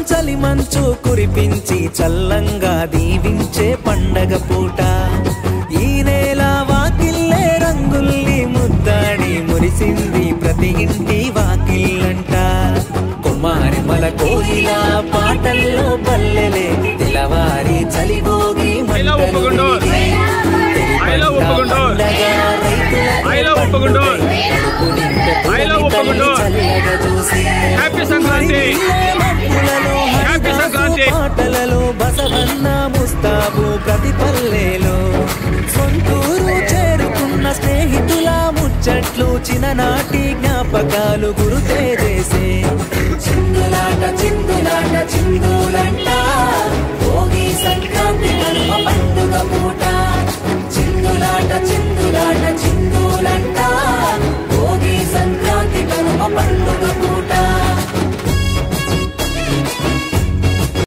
చలి మంచు కురిపించి చల్లంగా దీవించే పండగ పూట ఈ నేల వాకిల్లే రంగుల్ని ముద్దాడి మురిసింది ప్రతి ఇంటి వాకిల్లంట కుమారి మల కోయిల పాటల్లో పల్లెలే తెలవారి చలిగోగి I love Uppagundur. I love Uppagundur. I love Uppagundur. I love Uppagundur. Happy Sankranti happy Sankranti. పాటలలో బసవన్న ముస్తాబు ప్రతి పల్లెలో సొంతూరు చేరుకున్న స్నేహితుల ముచ్చట్లు చిన్ననాటి జ్ఞాపకాలు గురుతే చేసే చిందులాట చిందులాట చిందులంట భోగి సంక్రాంతి కనుమ పండుగ పూట చిందులాట చిందులాట చిందులంట